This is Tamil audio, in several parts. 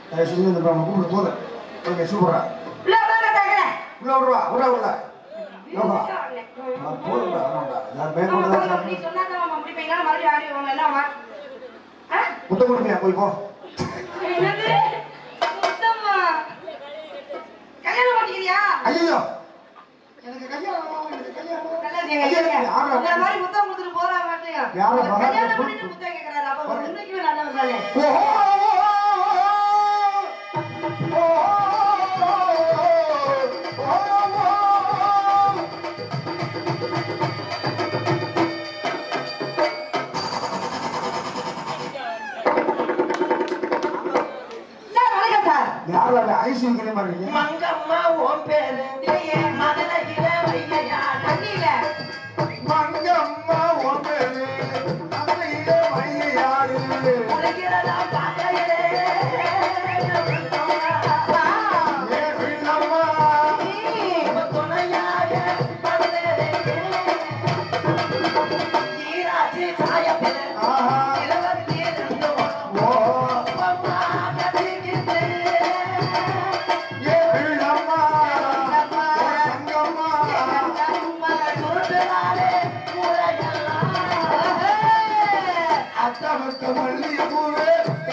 தயவு செஞ்சு இந்த நம்ம கூப்பிட்டு போதும் ஓகே சூப்பரா உள்ள வாங்க தகர. உள்ள விடுவா உள்ள உள்ள யோகா ம். நான் போதும்டா வேணாம்டா எல்லாரும் ஆமா, பேர் கூட தகர, தான் நீ சொன்னாதான் மாமா முடிப்பீங்க. மறுபடியும் ஆடி வாங்க. என்னம்மா? ஆ? முத்தம் கொடுப்பியா போய் போ என்னது? சுத்தமா? கல்யாணம் பண்ணிக்கிறியா? ஐயோ எனக்கு கல்யாணம் எனக்கு கல்யாணம் நல்லா செய்யுங்க, ஐயா, செய்யுங்க. யாரா? உங்களை மாதிரி முத்தம் கொடுத்துட்டு போறா மாட்டீங்க. யாரா அவர் பகல் கல்யாணம் போட்டு- பண்ணிட்டு முத்தம் கேட்கிறாரு. அப்ப அவர் உண்மைக்குமே நல்லவர் தானே? சார், வணக்கம் சார். யாரும் ஐசி கிளம்ப இருக்கீங்க மங்கம்மா உன் பேரு இல்லையே. மதுரையில வைகையாடு தண்ணியில. மங்கம்மா உன் பேரு மதுரையில மையாடு உலகிறதா பார்க்கையிலே வா. ஏ பிள்ளம்மா ம். உன் துணையாக வந்தேனே. ஈராட்சி சாயப்பிலே ஆஹா இருபத்தி ரெண்டு ஓ அம்மா கட்டிக்கிட்டு ஏ பிள்ளம்மா சங்கம்மா சுருட்டுனாலே கூரையெல்லாம் அத்தமத்த மல்லிகை பூவே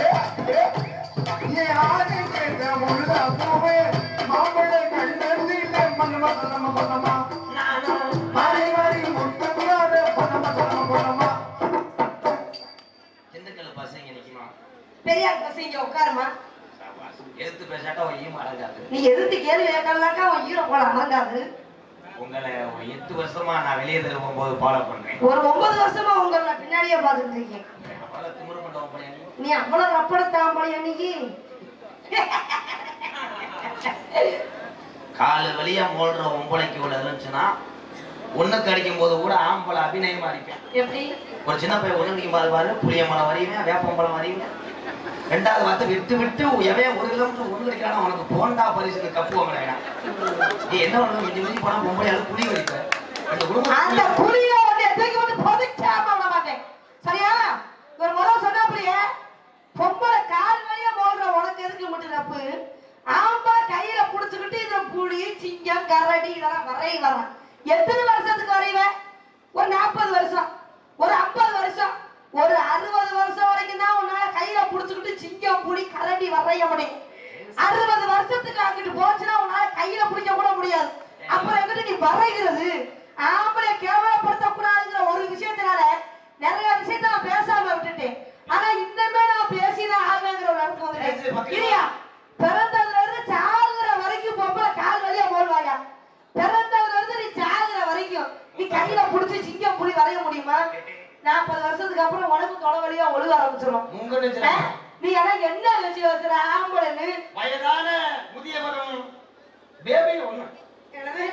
ஏ ஆதி கேட்ட முள்ள பூவே மாப்பிள்ளை கண்ணந்தில மன்னமா மன்னமா மன்னமா நானும் மாறி மாறி முட்டுங்காத பணமா பணமா பணமா திண்டுக்கல் பசங்க நிக்குமா பெரியார் பஸ் இங்க உட்காருமா எடுத்து பேசாட்டா ஒரு ஈம் அடங்காது நீ எதிர்த்து கேள்வி கேட்கலாக்கா அவன் ஈர போல அடங்காது உங்களை ஒரு எட்டு வருஷமா நான் வெளியே தெரு போகும்போது ஃபாலோ பண்றேன் ஒரு ஒன்பது வருஷமா உங்களை நான் பின்னாடியே பார்த்துட்டு இருக்கேன் அவ்வளவு திமிரு மண்டபம் பண்ணி நீ அவ்வளவு ரப்படத்தான் போய் அன்னைக்கு காலு வழியா மோடுற ஒம்பளைக்கு உள்ள இருந்துச்சுன்னா ஒண்ணுக்கு அடிக்கும் போது கூட ஆம்பளை அபிநயமா அடிப்பேன் எப்படி ஒரு சின்ன பையன் ஒண்ணு அடிக்கும் போது பாரு புளிய மரம் வரையுவேன் வேப்பம்பழம் வரையுவேன் ரெண்டாவது வார்த்தை விட்டு விட்டு எவன் ஒரு கிலோமீட்டர் ஒண்ணு கிடைக்கிறான் உனக்கு போண்டா பரிசுக்கு கப்பு வாங்கினா நீ என்ன பண்ணணும் மிஞ்சி மிஞ்சி போனா பொம்பளையால புளி வடிப்ப அந்த அந்த குடும்பம் புலிய வந்து எதுக்கு வந்து பொதிக்காம விட மாட்டேன் சரியா ஒரு முறை சொன்னாப்புலையே பொம்பளை கால் வழியா மோதுற உனக்கு எதுக்கு மட்டும் தப்பு ஆம்பா கையில புடிச்சுக்கிட்டு இந்த புலி சிங்கம் கரடி இதெல்லாம் வரைய வரான் எத்தனை வருஷத்துக்கு வரைவ ஒரு நாற்பது வருஷம் ஒரு ஐம்பது வருஷம் ஒரு அறுபது வருஷம் வரைக்கும் தான் உன்னால கையில புடிச்சுக்கிட்டு சிங்கம் புலி கரடி வரைய முடியும் அறுபது வருஷத்துக்கு அங்கிட்டு போச்சுன்னா உன்னால கையில பிடிக்க கூட முடியாது அப்புறம் எங்கிட்ட நீ வரைகிறது ஆம்பளை கேவலப்படுத்த கூடாதுங்கிற ஒரு விஷயத்தினால நிறைய விஷயத்த நான் பேசாம விட்டுட்டேன் ஆனா இன்னுமே நான் பேசிதான் ஆகணுங்கிற ஒரு இடத்துக்கு பேசு, வந்துட்டேன் பக்கம். இல்லையா பிறந்ததுல இருந்து சாகுற வரைக்கும் பொம்பளை கால் வழியா போடுவாயா பிறந்ததுல இருந்து நீ சாகுற வரைக்கும் நீ கையில புடிச்சு சிங்கம் புலி வரைய முடியுமா நாற்பது வருஷத்துக்கு அப்புறம் உனக்கு தொலை வழியா ஒழுக ஆரம்பிச்சிடும் உங்க நெஞ்சில நீ எல்லாம் என்ன வச்சு வச்சுற ஆம்பளைன்னு வயதான முதியவரும் பேபி ஒண்ணு என்னது?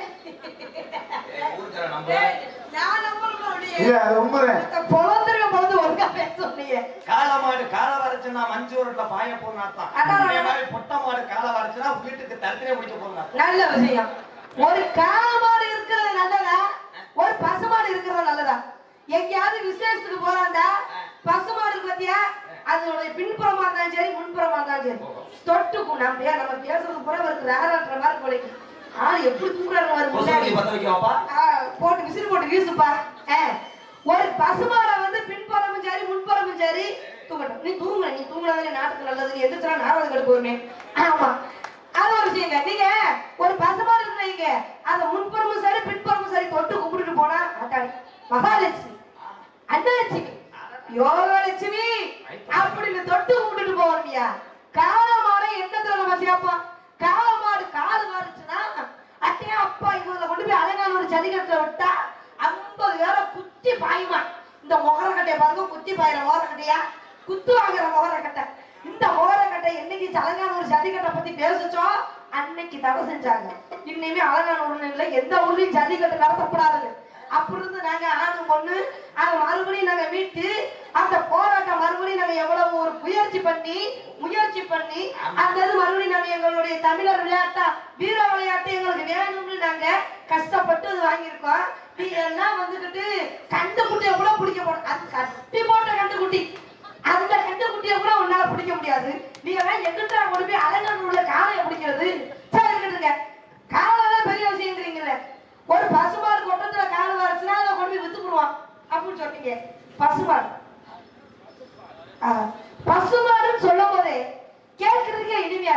ஏய், ஊருக்கார நம்ப ஏய், நான் நம்புறேன் அப்படியே. இல்ல அது உண்மைதான் இந்த பொழந்துருக்க பொழுது ஒழுங்கா பேச சொன்னீங்க காலமாடு கால வரைச்சுன்னா மஞ்சு உருட்ட பாய போனாத்தான் அதான். அதே மாதிரி பொட்டை மாடு கால வரைச்சுன்னா வீட்டுக்கு தரத்திலே முடிக்க போனா நல்ல விஷயம் ஒரு காமாடு இருக்கிறது நல்லதா ஒரு பசுமாடு இருக்கிறது நல்லதா எங்கேயாவது விசேஷத்துக்கு போறாண்டா பசுமாடு இருக்கு பாத்தியா அதனுடைய பின்புறமா இருந்தாலும் சரி முன்புறமா இருந்தாலும் சரி தொட்டுக்கும் நம்ம பே- நம்ம பேசுறது புறம் இருக்கு ஆராட்டுற மாதிரி போலைக்கு ஆள் எப்படி தூக்குறாங்க பாரு கொசுவத்தி முன்னாடி. பத்த வைக்கவாப்பா ஆ, போட்டு விசிறி போட்டு வீசுப்பா ஆ. ஒரு பசுமாடை வந்து பின்புறமும் சரி முன்புறமும் சரி தூங்கட்டும் நீ தூங்குற நீ தூங்குனதுல நாட்டுக்கு நல்லது நீ எந்திரிச்சா நாலாவது கடுப்பு வருமே ஆமா அது ஒரு விஷயங்க நீங்க ஒரு பசுமாடு இருக்கிறீங்க அத முன்புறமும் சரி பின்புறமும் சரி தொட்டு கும்பிட்டுட்டு போனா அட்டாடி மகாலட்சுமி அன்னலட்சுமி யோகலட்சுமி அப்படின்னு தொட்டு கும்பிட்டுட்டு போவீங்க காலமாட எண்ணத்துல நம்ம சேர்ப்போம் காலமாடு கால் மாறுச்சுன்னா அட்டையா அப்பா இவங்களை கொண்டு போய் அலங்கான ஒரு ஜல்லிக்கட்டுல விட்டா ஐம்பது பேரை குத்தி பாயுமா இந்த முகரக்கட்டையை பாருங்க குத்தி பாயிற முகரக்கட்டையா குத்து வாங்குற முகரக்கட்டை இந்த முகரக்கட்டை என்னைக்கு அலங்கான ஒரு ஜல்லிக்கட்டை பத்தி பேசுச்சோ அன்னைக்கு தடை செஞ்சாங்க இனிமே அலங்கான ஊர்ல எந்த ஊர்லயும் ஜல்லிக்கட்டு நடத்தக்கூடாதுன்னு அப்படி இருந்து நாங்க ஆணு பொண்ணு அதை மறுபடியும் நாங்க மீட்டு அந்த போராட்டம் மறுபடியும் நாங்க எவ்வளவு ஒரு முயற்சி பண்ணி முயற்சி பண்ணி அந்த இது மறுபடியும் நாங்க எங்களுடைய தமிழர் விளையாட்டா வீர விளையாட்டு எங்களுக்கு வேணும்னு நாங்க கஷ்டப்பட்டு அது வாங்கியிருக்கோம் நீங்க எல்லாம் வந்துகிட்டு கண்டு குட்டியை கூட பிடிக்க போட அது கட்டி போட்ட கண்டு குட்டி அந்த கண்டு குட்டியை கூட உன்னால பிடிக்க முடியாது நீங்க எல்லாம் எங்கிட்ட கொண்டு போய்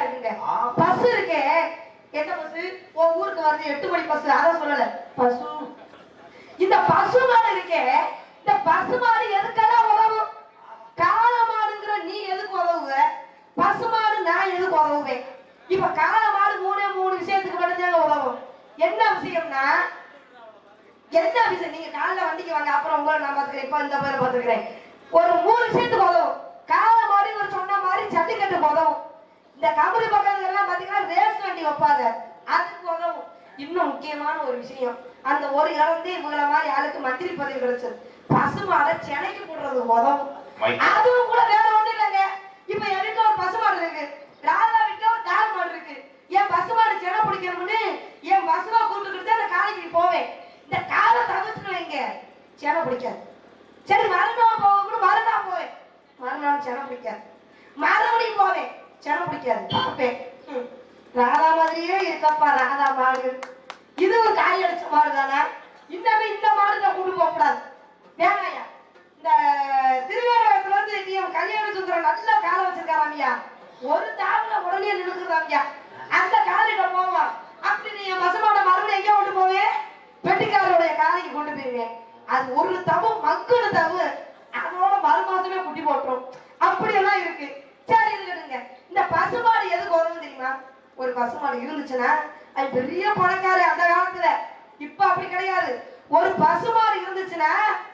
இருக்குங்க ஆ. பஸ் இருக்கே எந்த பஸ் உன் ஊருக்கு வருது எட்டு மணி பஸ் அதான் சொல்லல பசு இந்த பசு மாடு இருக்கே இந்த பசு மாடு எதுக்கெல்லாம் உதவும் காளை மாடுங்கிற நீ எதுக்கு உதவுவ பசு மாடு நான் எதுக்கு உதவுவேன் இப்ப காளை மாடு மூணே மூணு விஷயத்துக்கு மட்டும்தாங்க உதவும் என்ன விஷயம்னா என்ன விஷயம் நீங்க காலைல வண்டிக்கு வாங்க அப்புறம் உங்களை நான் பாத்துக்கிறேன் இப்ப இந்த பேரை பாத்துக்கிறேன் ஒரு மூணு விஷயத்துக்கு உதவும் காலை மாடு இவர் சொன்ன மாதிரி ஜல்லிக்கட்டுக்கு உதவும் இந்த கபடி பக்கத்துல எல்லாம் பாத்தீங்கன்னா ரேஸ் வண்டி வைப்பாங்க அதுக்கு உதவும் இன்னும் முக்கியமான ஒரு விஷயம் அந்த ஒரு இழந்து இவங்கள மாதிரி ஆளுக்கு மந்திரி பதவி கிடைச்சது பசுமாடை சென்னைக்கு போடுறதுக்கு உதவும் மை. அதுவும் கூட வேற ஒண்ணும் இல்லைங்க இப்ப என் வீட்டுல ஒரு பசுமாடு இருக்கு ராதா வீட்டுல ஒரு டால் மாடு இருக்கு என் பசுமாடு செனை பிடிக்கணும்னு என் பசுவா கூப்பிட்டுக்கிட்டு தான் அந்த காலைக்கு போவேன் இந்த காலை தவிர்த்துட்டு வைங்க செனை பிடிக்காது சரி மறுநாள் போகணும் மறுநாள் போவேன் மறுநாள் செனை பிடிக்காது மறுபடியும் போவேன் செனை பிடிக்காது பார்ப்பேன் ம். ராதா மாதிரியே இருக்கப்பா ராதா மாடு இது ஒரு காய் அடிச்ச மாடு தானே இன்னமே இந்த மாடு நான் கொண்டு போக கூடாது வேணாயா இந்த திருவேரகத்துல இருந்து நீ அவன் கல்யாண சுந்தரம் நல்லா காலை வச்சிருக்காராமியா ஒரு தாவல உடனே நின்னுக்குறாமியா அந்த காலையில போவான் அப்படி நீ என் பசமாட மறுபடியும் எங்க கொண்டு போவேன் பெட்டிக்காரருடைய காலைக்கு கொண்டு போயிருவேன் அது ஒரு தவு மக்குன தவு அதோட மறு மாசமே குட்டி போட்டுரும் அப்படி எல்லாம் இருக்கு சரி இருக்கட்டுங்க இந்த பசுமாடு எதுக்கு வரும் தெரியுமா ஒரு பசுமாடு இருந்துச்சுன்னா அது பெரிய பணக்காரு அந்த காலத்துல இப்ப அப்படி கிடையாது ஒரு பசுமாடு இருந்துச்சுன்னா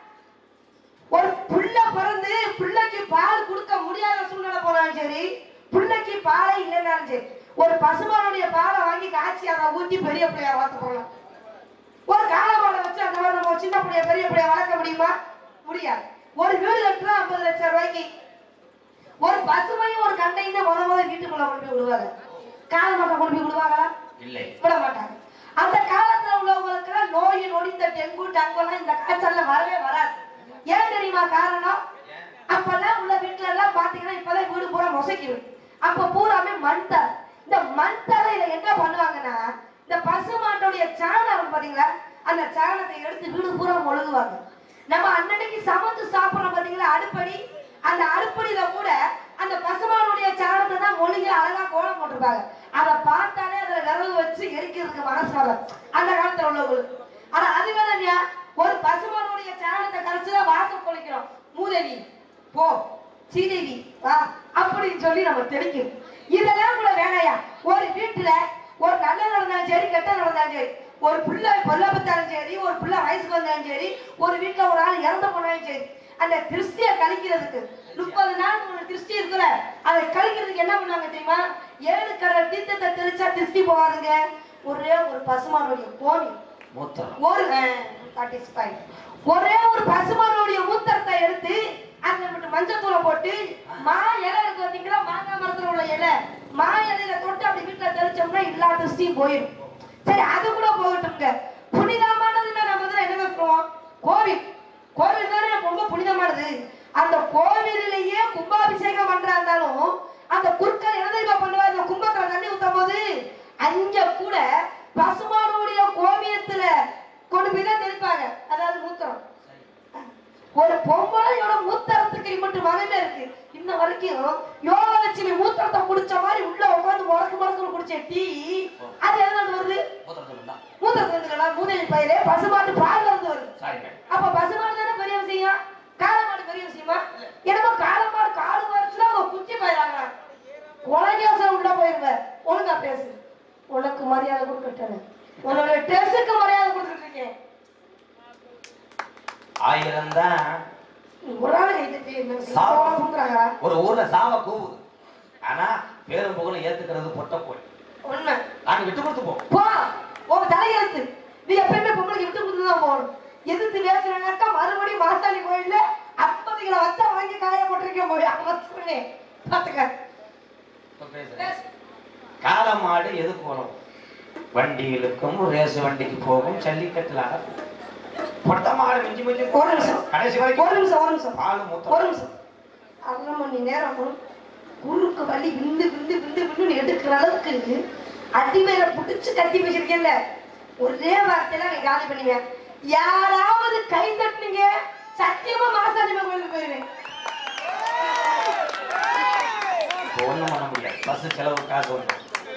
ஒரு புள்ள பிறந்து பிள்ளைக்கு பால் கொடுக்க முடியாத சூழ்நிலை போனாலும் சரி பிள்ளைக்கு பாலே இல்லைனாலும் சரி ஒரு பசுமானுடைய பாலை வாங்கி காய்ச்சி அதை ஊத்தி பெரிய பிள்ளையா வளர்த்து போகலாம் ஒரு காளை மாடை வச்சு அந்த மாதிரி நம்ம ஒரு சின்ன பிள்ளைய பெரிய பிள்ளைய வளர்க்க முடியுமா முடியாது ஒரு வீடு கட்டுறா ஐம்பது லட்சம் ரூபாய்க்கு ஒரு பசுமையும் ஒரு கண்டையும் தான் முத முத வீட்டுக்குள்ள கொண்டு போய் விடுவாங்க காளை மாட்டை கொண்டு போய் விடுவாங்களா இல்லை விட மாட்டாங்க அந்த காலத்துல உள்ளவங்களுக்கு நோய் நொடி இந்த டெங்கு டங்கெல்லாம் இந்த காய்ச்சல்ல வரவே வராது ஏன் தெரியுமா காரணம் அப்பெல்லாம் உள்ள வீட்டுல எல்லாம் பாத்தீங்கன்னா இப்பதான் வீடு பூரா மொசைக்குது அப்ப பூராமே மண் தரை இந்த மண் தரையில என்ன பண்ணுவாங்கன்னா இந்த பசு மாட்டோடைய சாணம் இருக்கு பாத்தீங்களா அந்த சாணத்தை எடுத்து வீடு பூரா மொழுகுவாங்க நம்ம அன்னன்னைக்கு சமைச்சு சாப்பிடுறோம் பாத்தீங்களா அடுப்படி அந்த அடுப்படியில கூட அந்த பசுமானுடைய சாணத்தை தான் மொழிகி அழகா கோலம் போட்டிருப்பாங்க அதை பார்த்தாலே அதுல விறகு வச்சு எரிக்கிறதுக்கு மனசு வரும் அந்த காலத்துல உள்ளவங்களுக்கு ஆனா அது வேற இல்லையா ஒரு பசுமானுடைய சாணத்தை கரைச்சுதான் வாசல் கொளிக்கிறோம் மூதேவி போ சீதேவி வா அப்படின்னு சொல்லி நம்ம தெளிக்கணும் இதெல்லாம் கூட வேணாயா ஒரு வீட்டுல ஒரு நல்லது நடந்தாலும் சரி கெட்டது நடந்தாலும் சரி ஒரு பிள்ளை பொல்ல பத்தாலும் சரி ஒரு பிள்ளை வயசுக்கு வந்தாலும் சரி ஒரு வீட்டுல ஒரு ஆள் இறந்து போனாலும் சரி அந்த திருஷ்டிய கழிக்கிறதுக்கு முப்பது நாள் ஒரு திருஷ்டி இருக்குல்ல அதை கழிக்கிறதுக்கு என்ன பண்ணுவாங்க தெரியுமா ஏழு கடல் தீர்த்தத்தை தெளிச்சா திருஷ்டி போகாதுங்க ஒரே ஒரு பசுமானுடைய கோவில் மூத்தம் ஒரு that is fine. ஒரே ஒரு பசுமானுடைய மூத்திரத்தை எடுத்து அதுல மட்டும் மஞ்சள் தூளை போட்டு மா இலை இருக்கு பாத்தீங்களா மாங்காய் மரத்துல உள்ள இலை மா இலையில தொட்டு அப்படி வீட்டுல தெளிச்சோம்னா எல்லா திருஷ்டியும் போயிடும் சரி அது கூட போகட்டும்ங்க புனிதமானதுன்னா நம்ம தான் என்ன சொல்லுவோம் கோவில் கோவில் தானே ரொம்ப புனிதமானது அந்த கோவிலிலேயே கும்பாபிஷேகம் பண்றா இருந்தாலும் அந்த குருக்கள் என்ன தெரியுமா பண்ணுவா இந்த கும்பத்துல தண்ணி ஊத்தும் போது அங்க கூட பசுமானுடைய கோவியத்துல கொண்டு போய் தான் தெளிப்பாங்க அதாவது மூத்திரம் ஒரு பொம்பளையோட மூத்திரத்துக்கு மட்டும் மகமே இருக்கு இன்ன வரைக்கும் யோகலட்சுமி மூத்திரத்தை குடிச்ச மாதிரி உள்ள உட்காந்து முடக்கு முடக்குன்னு குடிச்ச டீ அது எதுல இருந்து வருது மூத்திரத்துல தான் மூத்திரத்துல இருந்து மூதேவி பயிரே பசுமாட்டு பால்ல இருந்து வருது சாரிங்க அப்ப பசுமாடு தானே பெரிய விஷயம் காளமாடு பெரிய விஷயமா என்னமோ காளமாடு காடு வரைச்சுல அவங்க குச்சி போயிடாங்க உலகேசம் உள்ள போயிருவ ஒழுங்கா பேசு உனக்கு மரியாதை கொடுக்கட்டேன் உன்னோட டெஸ்டுக்கு மரியாதை கொடுத்துட்டு இருக்கேன் ஆயிரம் தான் நீ ஒரு ஆள் கைத்தட்டி சாவா. தூங்குறாங்களா ஒரு ஊர்ல சாவ கூவுது ஆனா பேரும் புகழும் ஏத்துக்கிறது பொட்ட போய் உண்மை நாங்க விட்டு கொடுத்து போவோம் போ உன் தலையெழுத்து நீ எப்பயுமே பொம்பளைக்கு விட்டு கொடுத்து தான் போகணும் எதிர்த்து பேசுறாங்கக்கா மறுபடியும் மாசாணி கோயில்ல ஐம்பது கிலோ வத்த வாங்கி காய போட்டிருக்க போய் அவன் சொன்னேன் பாத்துக்க இப்ப பேசுறேன் காளை மாடு எதுக்கு வரும் வண்டிகளுக்கும் ரேஸ் வண்டிக்கு போகும் ஜல்லிக்கட்டுல அடக்கும். பொட்ட மாடு மிஞ்சி மிஞ்சி ஒரு நிமிஷம். கடைசி ஒரு வரைக்கும் நிமிஷம் ஒரு நிமிஷம் பால் ஒரு மூத்தம் நிமிஷம் அரை மணி நேரம் குறுக்கு வலி விந்து விந்து விந்து விந்து எடுக்கிற அளவுக்கு அடிமையில புடிச்சு கட்டி வச்சிருக்கேன்ல ஒரே வார்த்தையில நீ காலி பண்ணுவேன் யாராவது கை தட்டுனீங்க சத்தியமா மாசாணிமா கோயிலுக்கு போயிருவேன் இப்ப ஒண்ணும் பண்ண முடியாது பஸ் செலவு காசு உண்டு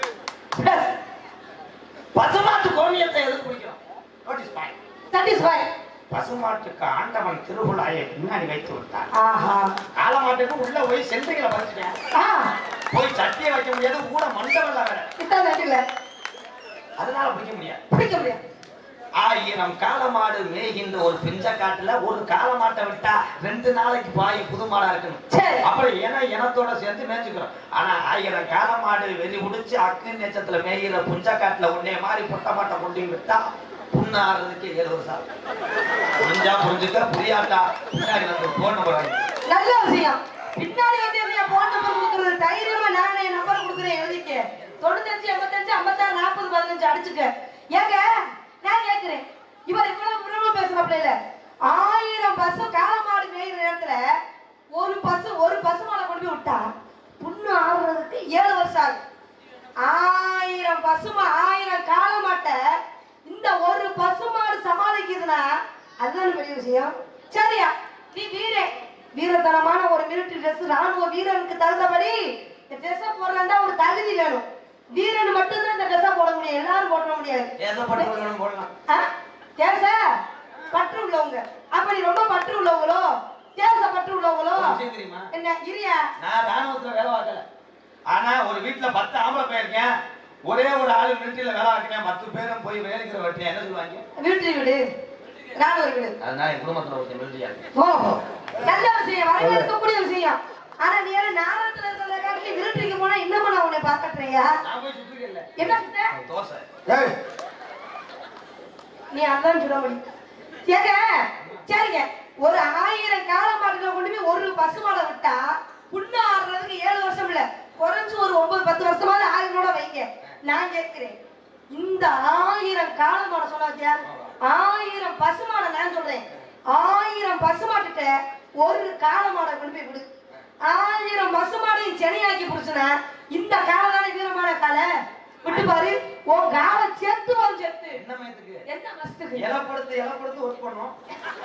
பசுமாட்டு கோமியத்தை எதுக்கு குடிக்கிறோம் note this point that is why பசுமாட்டுக்கு ஆண்டவன் திருவிழாயை பின்னாடி வைத்து விட்டார் ஆஹா காலமாட்டுக்கு உள்ள போய் சென்ட்ரிகளை பறிச்சுட்டேன் ஆ போய் சட்டியை வைக்க முடியாது கூட மண்டபம் வேற கிட்ட தட்டில அதனால பிடிக்க முடியாது பிடிக்க முடியாது ஆயிரம் காலமாடு மேய்கின்ற ஒரு பிஞ்ச காட்டுல ஒரு காலமாட்டை விட்டா ரெண்டு நாளைக்கு பாய் புது மாடா இருக்கணும் சரி அப்புறம் ஏன்னா இனத்தோட சேர்த்து மேய்ச்சிக்கிறோம் ஆனா ஆயிரம் காலமாடு வெறி முடிச்சு அக்கு நெச்சத்துல மேய்கிற புஞ்ச காட்டுல உன்னே மாதிரி பொட்ட மாட்டை கொண்டு விட்டா புண்ணு ஆறுறதுக்கு ஏழு வருஷம் புரிஞ்சா புரிஞ்சுக்க புரியாட்டா பின்னாடி வந்து போன் நம்பர் வாங்கி நல்ல விஷயம் பின்னாடி வந்து என்ன போன் நம்பர் கொடுக்குறது தைரியமா நானே நம்பர் கொடுக்குறேன் எழுதிக்க தொண்ணூத்தஞ்சு எண்பத்தஞ்சு ஐம்பத்தாறு நாற்பது பதினஞ்சு அடிச்சுக்க ஏங்க நான் கேட்கிறேன் இவர் இவ்வளவு விரும்ப பேசுறாப்ல இல்ல ஆயிரம் பசு காலமாடு மேய்கிற நேரத்துல ஒரு பசு ஒரு பசு மாடை கொண்டு போய் விட்டா புண்ணு ஆடுறதுக்கு ஏழு வருஷம் ஆகும் ஆயிரம் பசுமா ஆயிரம் காலமாட்டை இந்த ஒரு பசுமாடு சமாளிக்குதுன்னா அதுதான் பெரிய விஷயம் சரியா நீ வீரன் வீரத்தனமான ஒரு மிலிட்டரி ட்ரெஸ் ராணுவ வீரனுக்கு தகுந்தபடி இந்த ட்ரெஸ்ஸை போடுறா ஒரு தகுதி வேணும் வீரன் மட்டும்தான் இந்த ட்ரெஸ்ஸை போட முடியும் எல்லாரும் போட முடியாது ஏசப்பட்டு போடலாம் ஆ? தேச பற்று உள்ளவங்க அப்ப நீ ரொம்ப பற்று உள்ளவங்களோ தேச பற்று உள்ளவங்களோ ஒரு விஷயம் தெரியுமா என்ன இரியா நான் ராணுவத்துல வேலை பார்க்கல ஆனா ஒரு வீட்டுல பத்து ஆம்பளை போயிருக்கேன் ஒரே ஒரு ஆளு மிலிட்டரியில வேலை பார்க்கிறேன் பத்து பேரும் போய் வேலைக்கிற வெட்டியா என்ன சொல்லுவாங்க மிலிட்டரி வீடு ராணுவ வீடு அதனால என் குடும்பத்துல ஒருத்தன் மிலிட்டரியா இருக்கு ஓ நல்ல விஷயம் வரவேற்கக்கூடிய விஷயம் ஆனா நீ என்ன நாடகத்துல இருக்கிறத காட்டி மிலிட்டரிக்கு போனா இன்னமும் நான் உன்னை பாக்கட்டுறியா நான் போய் சுற்றுக்கல என்ன சுத்த? தோசை ஏய் நீ அதான் சொல்ல முடியும் ஏங்க சரிங்க ஒரு ஆயிரம் காலமாட்டுல கொண்டு போய் ஒரு பசுமாடை விட்டா புண்ணு ஆடுறதுக்கு ஏழு வருஷம் இல்ல குறைஞ்சு ஒரு ஒன்பது பத்து வருஷமாவது ஆயிரனோட வைங்க நான் கேட்கிறேன் இந்த ஆயிரம் காலமாடை சொன்ன வச்சியா ஆயிரம் பசுமாடை நான் சொல்றேன் ஆயிரம் பசுமாட்டுட்ட ஒரு காலமாடை கொண்டு போய் விடு ஆயிரம் பசுமாடையும் சென்னையாக்கி புடிச்சுனா இந்த காலை தானே வீரமான காலை விட்டு பாரு உன் காலை செத்து வரும் செத்து என்ன மயத்துக்கு என்ன கஷ்டத்துக்கு இலப்படுத்து இலப்படுத்து ஒர்க் பண்ணும்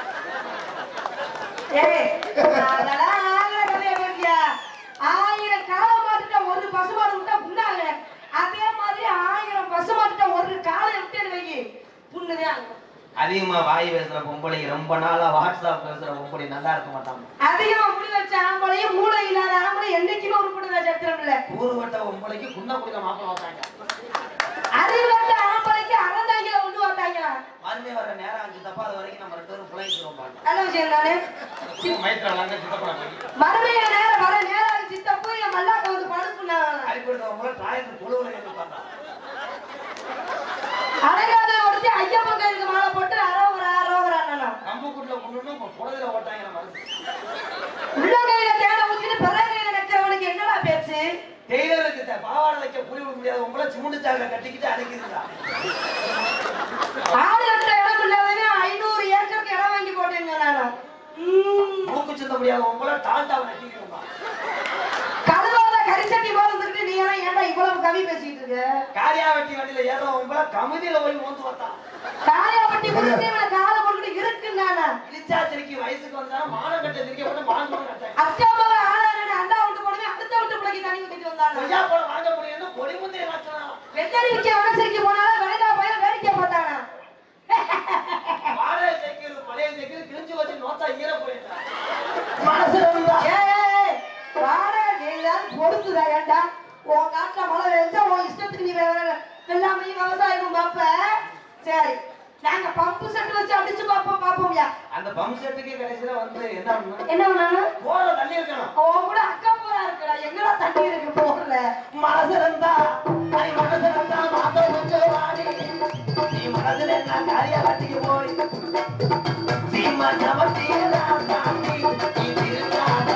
ஏய், அதெல்லாம் ஆகிற கதையை பேசியா? ஆயிரம் காளை மாட்டுட்ட ஒரு பசுமாடு விட்டா புண்ணாங்க அதே மாதிரி ஆயிரம் பசுமாட்டுட்ட ஒரு காளை விட்டு வைக்கி புண்ணுதான் ஆகும். அதிகமா வாய் பேசுற பொம்பளை ரொம்ப நாளா வாட்ஸ்அப் பேசுற பொம்பளை நல்லா இருக்க மாட்டாங்க அதிகமா முடி வச்ச ஆம்பளையும் மூளை இல்லாத ஆம்பளை என்னைக்குமே உருப்படுதா சத்திரம் இல்ல ஊருவட்ட பொம்பளைக்கு குன்ன குடிக்க மாப்பிள்ள வந்தாங்க அறிவு வந்த ஆம்பளைக்கு அறந்தாங்கில கொண்டு வந்தாங்களா மறுபடியும் வர நேரம் அஞ்சு தப்பா அது வரைக்கும் நம்ம ரெண்டு பேரும் பிள்ளைங்க பாட்டோம் நல்ல விஷயம் தானே மயத்துல விளாங்க சித்தப்பட போய் மறுபடியும் நேரம் வர நேரம் சித்தப்போ என் மல்லாக்க வந்து படுப்புனா அடிப்படுத்தவங்கள டிராயத்து புழுவுல இருந்து பார்த்தா அழகாத ஒருத்தி ஐயப்பன் கைக்கு மாலை போட்டு அரோகரா அரோகரா கம்பு கூட்டுல கொண்டு இப்போ புடதில ஓட்டாங்க நம்ம உள்ள கையில தேட ஊத்திட்டு பிற கையில நெச்சவனுக்கு என்னடா பேச்சு டெய்லருக்கு த- பாவாடை வைக்க புரி விட முடியாது உங்களை சிமுண்டு சாக கட்டிக்கிட்டு அடைக்குதுங்களா ஆறு லட்சம் இடம் இல்லாதவன் ஐநூறு ஏக்கருக்கு இடம் வாங்கி போட்டேங்க நானா உம், மூக்கு சிந்த முடியாது உங்களை டால்டாவை நட்டிக்கிறோம் கழுவாத கரிசட்டி போல இருந்துட்டு நீ எல்லாம் ஏன்டா இவ்வளவு கவி பேசிட்டு இருக்க காரியா வெட்டி வண்டியில ஏறுறோம் உங்களை கமுதியில போய் மோந்து பார்த்தா காயாப்பட்டி கொடுத்து இவனை காலை போட்டுட்டு இருக்கு நானா இழிச்சா திருக்கி வயசுக்கு வந்தா மானம் கட்ட திருக்கி போட்டு மானம் கட்ட அச்சாமல ஆளான அண்டா விட்டு போடுவேன் அடுத்த விட்டு பிள்ளைக்கு தண்ணி ஊத்திட்டு வந்தானா கொய்யா பழம் வாங்க முடியும்னு கொடி முந்தைய லட்சணம் வெள்ளரி விக்க வனசரிக்கு போனாலும் வெள்ளதா பயில வேடிக்கை பார்த்தானா வாழை சைக்கிள் பழைய சைக்கிள் கிழிஞ்சு வச்சு நோத்தா ஈர போயிட்டான் மனசுல இருந்தா ஏய், ஏய், வாடா, நீ ஏதாவது பொறுத்துதா, ஏன்டா? உன் காட்டுல மழை பெய்ஞ்சா, உன் இஷ்டத்துக்கு நீ வே- வே- வெள்ளாமையும் விவசாயமும் பார்ப்ப. சரி, நாங்க பம்பு செட் வச்சு அடிச்சு பார்ப்போம், பார்ப்போம்யா. அந்த பம்ப் செட்டுக்கு கடைசியில வந்து என்ன பண்ணணும்? என்ன பண்ணாலும் போற தண்ணி இருக்கணும் உன் கூட அக்கா போரா இருக்குடா எங்கடா தண்ணி இருக்கு போகல மனசு இருந்தா நீ மனசு இருந்தா மாத்த கொஞ்சம் வாடி நீ மனசுல என்ன காரியா கட்டிக்கு போய் சீமா சமத்தீரா தாண்டி நீ திருந்தாதா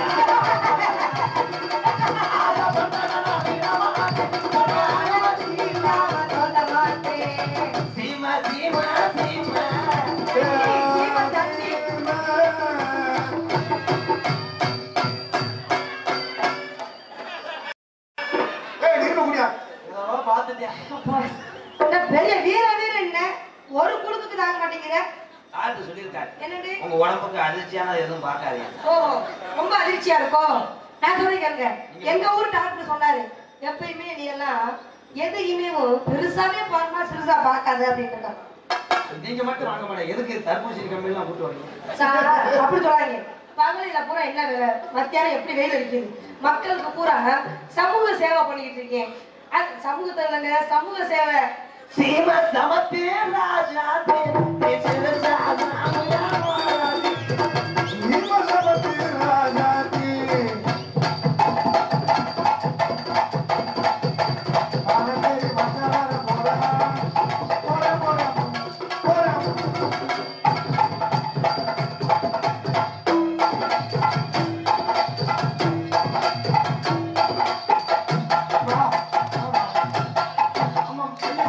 சொல்ல மாட்டேன் சீமா சீமா சீமா ஜீவ தண்ணி ஏய் நின்னு குடியா இதெல்லாம் பார்த்துட்டேன் அப்பா, என்ன பெரிய வீர வீரன் என்ன ஒரு குழுக்கு தாங்க மாட்டேங்கிற டாக்டர் சொல்லியிருக்காரு என்னது உங்க உடம்புக்கு அதிர்ச்சியான எதுவும் பார்க்காதீங்க ஓ ரொம்ப அதிர்ச்சியா இருக்கும் நான் சொல்றேன் கேளுங்க எங்க ஊர் டாக்டர் சொன்னாரு எப்பயுமே நீ எல்லாம் எதையுமே பெருசாவே பாருமா சிறுசா பார்க்காத அப்படின்னு நீங்க மட்டும் வாங்க மாட்டேன் எதுக்கு தர்பூசணி கம்பெனிலாம் கூட்டு வரீங்க சார் அப்படி சொல்லாங்க பகலில பூரா என்ன வேலை மத்தியானம் எப்படி வெயில் அடிக்குது மக்களுக்கு பூரா சமூக சேவை பண்ணிக்கிட்டு இருக்கேன் அது சமூகத்துல இல்லைங்க சமூக சேவை சீம சமத்தே ராஜாதே பேசுறது ராஜாமயாவாதி. சீமசபதி ராஜாதி. பாரதி வசவர போரா. போரா, போரா, போரா. வா, வா. ஆமா, சொல்லு.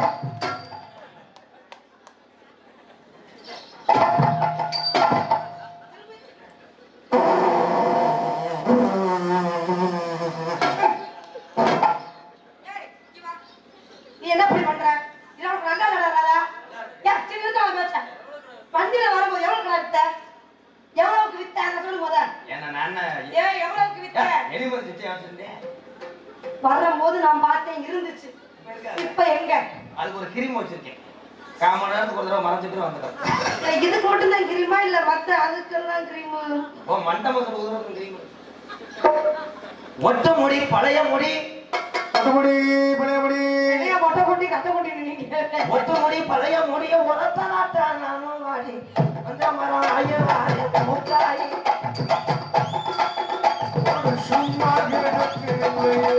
நீ என்ன இப்படி பண்ற இது உனக்கு நல்லா நடராதா ஏன் சின்னதா வச்ச வண்டியில வரும்போது எவ்வளவு கடை வித்த எவ்வளவுக்கு வித்த அதை சொல்லு முத ஏன்னா நான் ஏன் எவ்வளவுக்கு வித்த எலிமர் சிச்சை வச்சிருந்தேன் வரும்போது நான் பார்த்தேன் இருந்துச்சு இப்ப எங்க அதுக்கு ஒரு கிரீம் வச்சிருக்கேன் கால் மணி நேரத்துக்கு ஒரு தடவை மறைச்சிட்டு வந்துட்டேன் இதுக்கு மட்டும் தான் கிரீமா இல்ல மத்த அதுக்கெல்லாம் கிரீமு ஓ மண்டபத்தில் உதவுறது கிரீம் மொட்டை முடி பழைய முடி பட்டமுடி பழையபடி நிறைய மொட்டை கொட்டி கட்ட கொட்டி நீங்க மொட்டை முடி பழைய முடிய உரத்த நாட்டா நானும் வாடி அந்த மரம் ஐயோ முக்காய் சும்மா கிடக்கிறேன்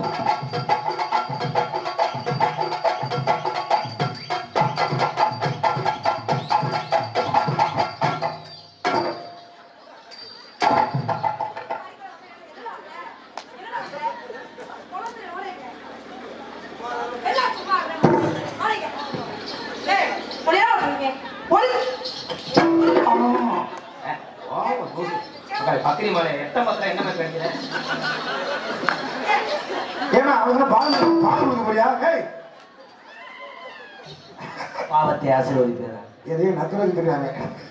பத்திரி மலை எட்ட பத்திரம் என்ன மாதிரி கிடைக்கிறேன் ஏமா அவங்க பால் பால் கொடுக்க போறியா ஏய் பாவத்தை ஆசீர்வதிக்கிறார் எதையும் நத்துறது தெரியாங்க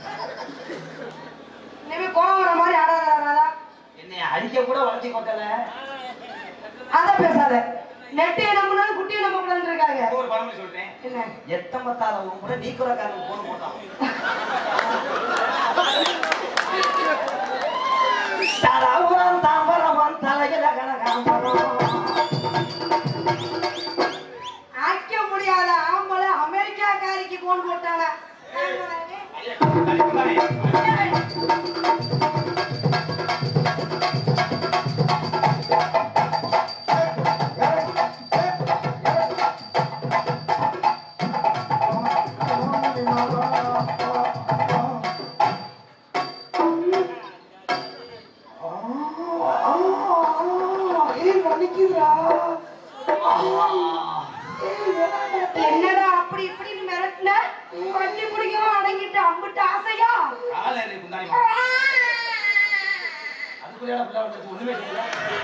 கோவம் வர மாதிரி ஆடாதாரா என்னை அடிக்க கூட வளர்ச்சி கொட்டல அத பேசாத நெட்டு நம்பினாலும் குட்டி நம்ப கூடாதுன்னு இருக்காங்க ஒரு பழமொழி சொல்றேன் என்ன எத்தம் பத்தாதவங்க கூட நீக்குறக்காரங்க போன போட்டான் தரவுரம் தாம்பரமன் தலையில கனகாம்பரம் அடிக்க முடியாத ஆம்பளை அமெரிக்காக்காரிக்கு போன் போட்டாங்க என்னடா அப்படி இப்படின்னு மிரட்டின வண்டி பிடிக்கவும் அடங்கிட்டு அம்பிட்டு ஆசையா அதுக்குள்ளே பிள்ளை வந்துச்சு ஒண்ணுமே செய்யல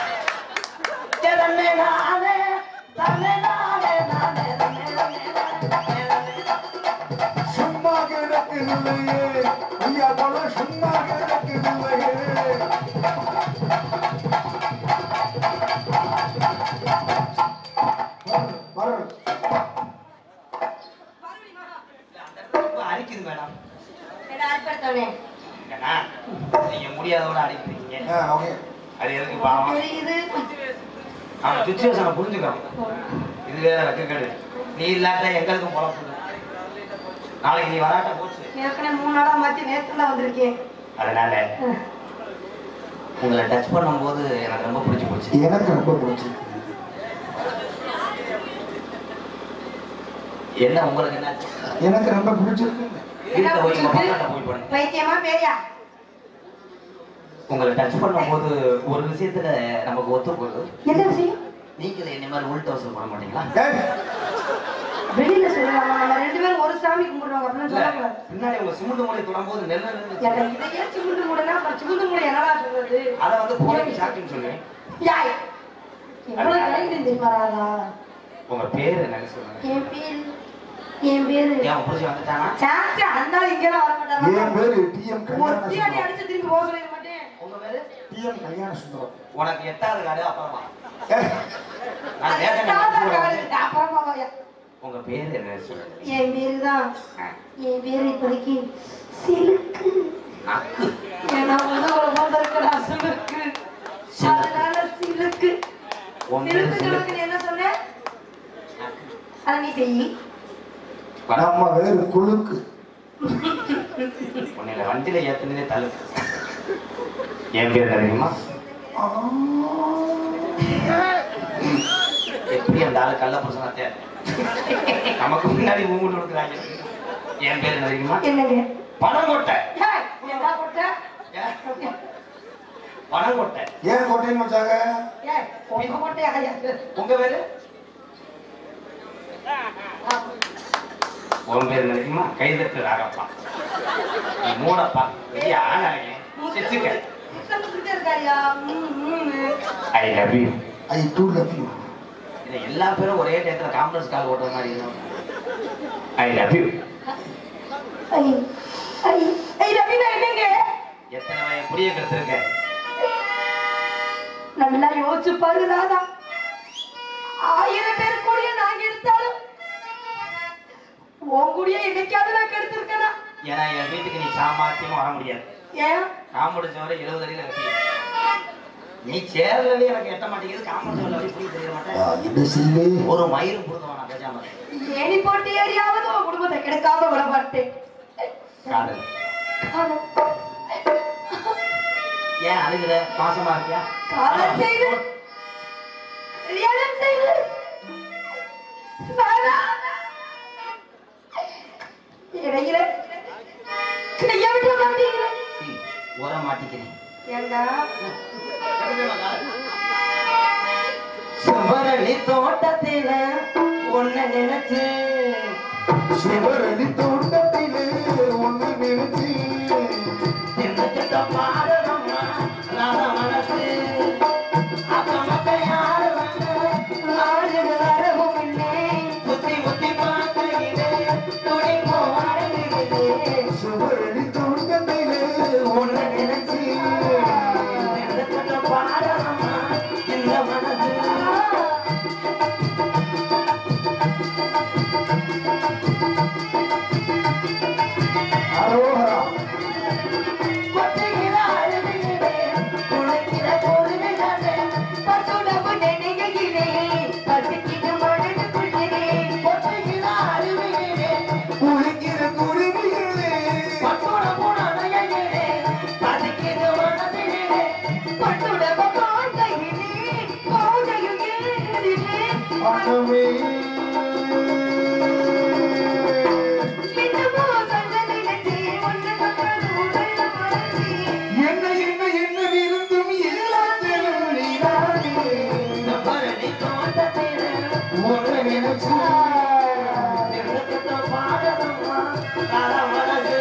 தன்னை நானே தன்னை நானே நானே நானே நானே நானே சும்மா கிடக்கவில்லையே ஐயா போல சும்மா கிடக்கவில்லையே வரும் ரொம்ப அரிக்குது மேடம் என்ன அற்படுத்தவனே ஏன்னா, நீங்க முடியாதவன அடிக்கிறீங்க ஓகே அது எதுக்கு பாவம் தெரியுது அவன் சுச்சுவேஷனை புரிஞ்சுக்கணும் இது வேற வெக்கக்கேடு நீ இல்லாட்ட எங்களுக்கும் பொழப்பு இல்லை. நாளைக்கு நீ வராட்ட போச்சு ஏற்கனவே மூணு நாளா மாத்தி நேத்துல வந்திருக்கேன் அதனால உங்களை டச் பண்ணும்போது எனக்கு ரொம்ப பிடிச்சி போச்சு எனக்கு ரொம்ப பிடிச்சிருக்கு என்ன உங்களுக்கு என்ன எனக்கு ரொம்ப பிடிச்சிருக்கு வீட்டுல போய் உங்க பக்கத்துல போய் பண்ணுங்க பைத்தியமா பேரியா உங்களை டச் பண்ணும்போது ஒரு விஷயத்துல நமக்கு ஒத்து போகுது என்ன விஷயம் நீங்களே என்ன மாதிரி உள்ட அவசரம் பண்ண மாட்டீங்களா ஏய், வெளியில சொல்லலாம் நம்ம ரெண்டு பேரும் ஒரு சாமி கும்பிடுவாங்க அப்படின்னு இல்ல, சொல்லக்கூடாது பின்னாடி உங்க சிமெண்ட் மூலை தொடும்போது நெல்ல எனக்கு நின்று இதையே சிமுண்டு மூடனா அப்புறம் சிமுண்டு மூட என்னடா சொல்றது அதை வந்து போய் சாக்குன்னு சொல்லுவேன் யாய் எவ்வளவு கைது தெரியுமா ராதா உங்க பேரு என்னன்னு சொல்லுங்க என் பேரு என் பேரு ஏன் புடிச்சு வந்துட்டானா சாச்சி அந்த இங்கெல்லாம் வர என் மாட்டாங்க பேரு டிஎம் கல்யாண ஒத்தி அடி சுந்தரம் அடிச்சு திரும்பி போக சொல்லிட மாட்டேன் உங்க பேரு டிஎம் கல்யாண சுந்தரம் உனக்கு எட்டாவது காடு அப்புறமா ஏய், நான் வேதனை தாத்தா கூட காடு. வந்து- அப்புறமா வாயா. உங்க பேர் என்ன சொல்லுங்க என் பேரு தான் என் பேரு இப்போதைக்கு சிலுக்கு நக்கு ஏன்னா முதுகுல வந்திருக்கடா சிலுக்கு அதனால சிலுக்கு உன் பேரு சிலுக்கு சிலுக்கு. சிலுக்கு என்ன சொன்ன அதை நீ செய் நம்ம வேறு குழுக்கு உன்னை வண்டியில ஏத்துனதே தழுக்கு என் பேர் தெரியுமா எப்படி அந்த ஆளு கள்ள புருஷனாத்தே நமக்கு முன்னாடி ஊங்கிட்டு கொடுக்குறாங்க என் பேர் என்ன தெரியுமா என்னங்க பணம் கொட்டை ஏய், என்ன போட்ட? பணம் கொட்டை ஏன் கொட்டைன்னு வச்சாங்க ஏய், உங்க போட்டே கிடையாது. உங்க பேரு உன் பேர் என்ன தெரியுமா கைதட்டு ராகப்பா நீ மூடப்பா பெரிய ஆனாங்க சிச்சுக்க முத்தமிட்டுக்கிட்டே இருக்காருயா. ம், ம். I love you I too love you இதை எல்லா பேரும் ஒரே டயத்துல கான்ஃபரன்ஸ் கால் ஓட்டுற மாதிரி I love you I, I, I, Raveena என்னங்க? எத்தனை வயது புரிய கெடுத்திருக்க நல்லா யோசிச்சு பாரு ராதா ஆயிரம் பேர் கூடிய நாங்க எடுத்தாலும் உன் கூடிய என்னைக்காவது நான் கெடுத்திருக்கேனா ஏன்னா என் வீட்டுக்கு நீ சாமாத்தியமா வர முடியாது ஏன் காம்படிச்ச வரை எழுபது அடியில் கட்டி நீ சேர்லவே எனக்கு எட்ட மாட்டேங்குது காம்படிச்ச வரை புரிய தெரிய மாட்டேன் என்ன செய்வே ஒரு மயிரும் கொடுக்க வேணாம் பேசாம இரு. ஏணி போட்டு ஏறியாவது உன் குடும்பத்தை கெடுக்காம விட மாட்டேன் காதல் காதல். ஏன் அழுகுற மாசமா இருக்கியா காதல் செய்து கல்யாணம் செய்து வேணாம். இடையில கைய விட மாட்டேங்கிறேன் சீ, உர மாட்டிக்கிறேன் ஏண்டா சுவரணி தோட்டத்தில உன்னை நினைச்சு சிவரடி தோட்டத்திலே ஒன்று நினைச்சு சின்னத்திட்ட பாடணுமா ராத மனசு அக்கம் பக்கம் யாரு வந்து ஆளுங்க வரவும் இல்லை முத்தி முத்தி பார்க்கையிலே துடிப்பு அடங்குகிறது சிவரடி தோட்டத்திலே ஒன்று நினைச்சு சின்னத்திட்ட பாடணுமா இந்த மனசு அரோகரா கொட்டுகிற அழுவிலே குளிக்கிற பொறுமைகளே பசுடம்பு நினைகையிலே பசிக்கிது மனதுக்குள்ளே கொட்டுகிற அழுவிலே குளிக்கிற குருவிகளே பட்டுட புடவையிலே பசிக்கிற மனதிலே பசுடம்பு பாதையிலே போதையில் ஏறிலே மனமே என்னமோ சொல்ல நினைச்சே ஒன்று கப்பல் உடல் மறந்தே என்ன என்ன என்ன விருந்தும் எல்லாத்திலும் நீதானே பரணி தோட்டத்திலே ஒன்று நினைச்சு சின்னத்திட்ட பாடணுமா ராத மனசு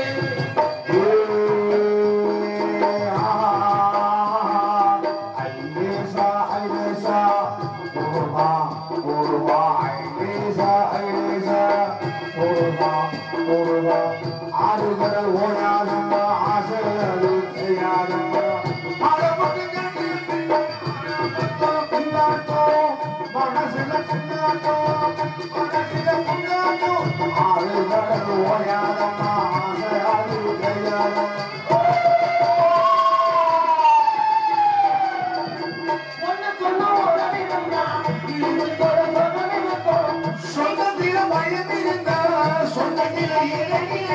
ஒன்னு சொன்ன உடனே வந்தா இது சொல்ல சொன்னது சொந்தத்தில பயம் இருந்தா சொந்தத்தில இலகில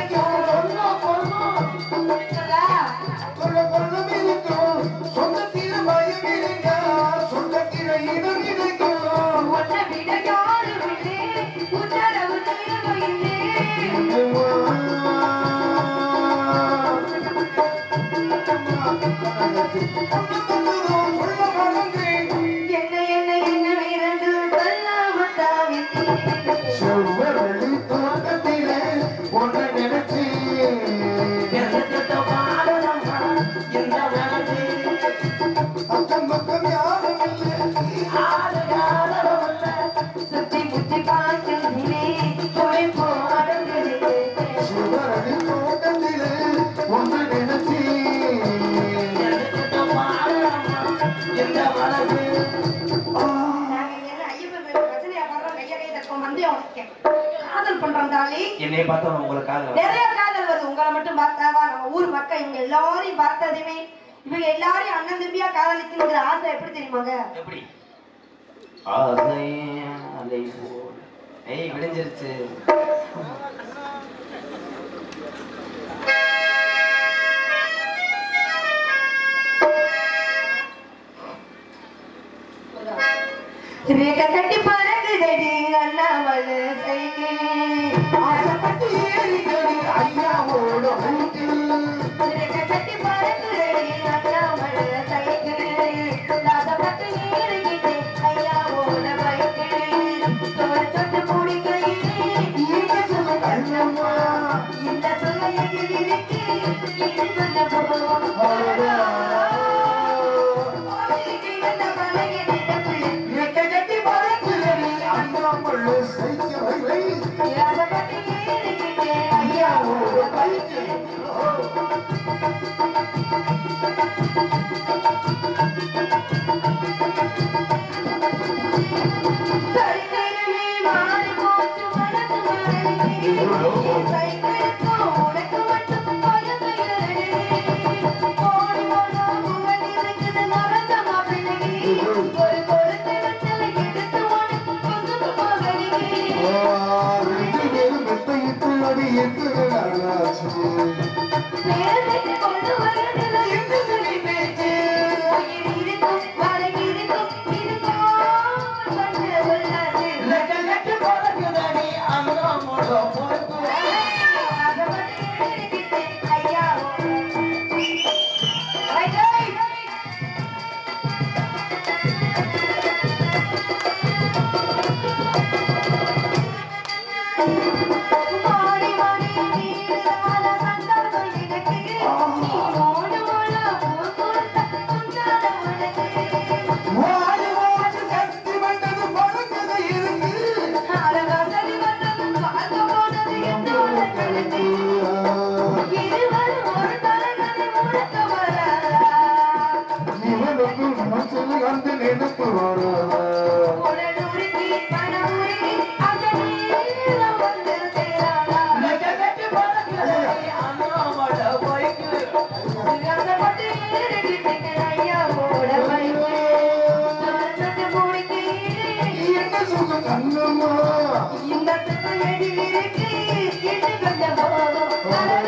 கேட்கும் வந்து உனக்கேன் காதல் பண்றோம் டாலி என்னைய பார்த்தா உங்களுக்கு காதல் வருது. நிறைய காதல் வருது உங்களை மட்டும் பார்த்தாவா நம்ம ஊர் மக்கள் இவங்க எல்லாரையும் பார்த்ததுமே இவங்க எல்லாரையும் அண்ணன் தம்பியா காதலிச்சுங்கிற ஆசை எப்படி தெரியுமாங்க எப்படி ஆசை அலை போல் ஏய் விடிஞ்சிருச்சு ரேக கட்டி பறக்குதடி அண்ணாமலை சைக்கு ஆசைப்பட்டு ஏறிக்கடி ஐயாவோட வீட்டில் ரேக கட்டி பறக்குதடி அண்ணாமலை சைக்கு ராசப்பட்டு ஏறிக்கிட்டு ஐயாவோட பைக்கு தோடு தொட்டு பிடிக்கையிலே நீங்க சொல்ல கண்ணம்மா இந்த சுவையில் இருக்கு இது கொஞ்சம் போகும் ரெட்டை கட்டி பறக்குதடி ஐயாவுள்ள சைக்கிள் வை வை ஐயாவோட பைக்கு ரெண்டு பேரும் மெத்தையிட்டு அடி எட்டு நாளாச்சு வாடி வாடி கட்டி வந்தது பழக்கதை இருக்கு இவனுக்கு மனசுல அந்த நினைப்பு வராதா என்ன சொல்ல கண்ணம்மா இந்த எடி இருக்கு இது கொஞ்சம் போதும்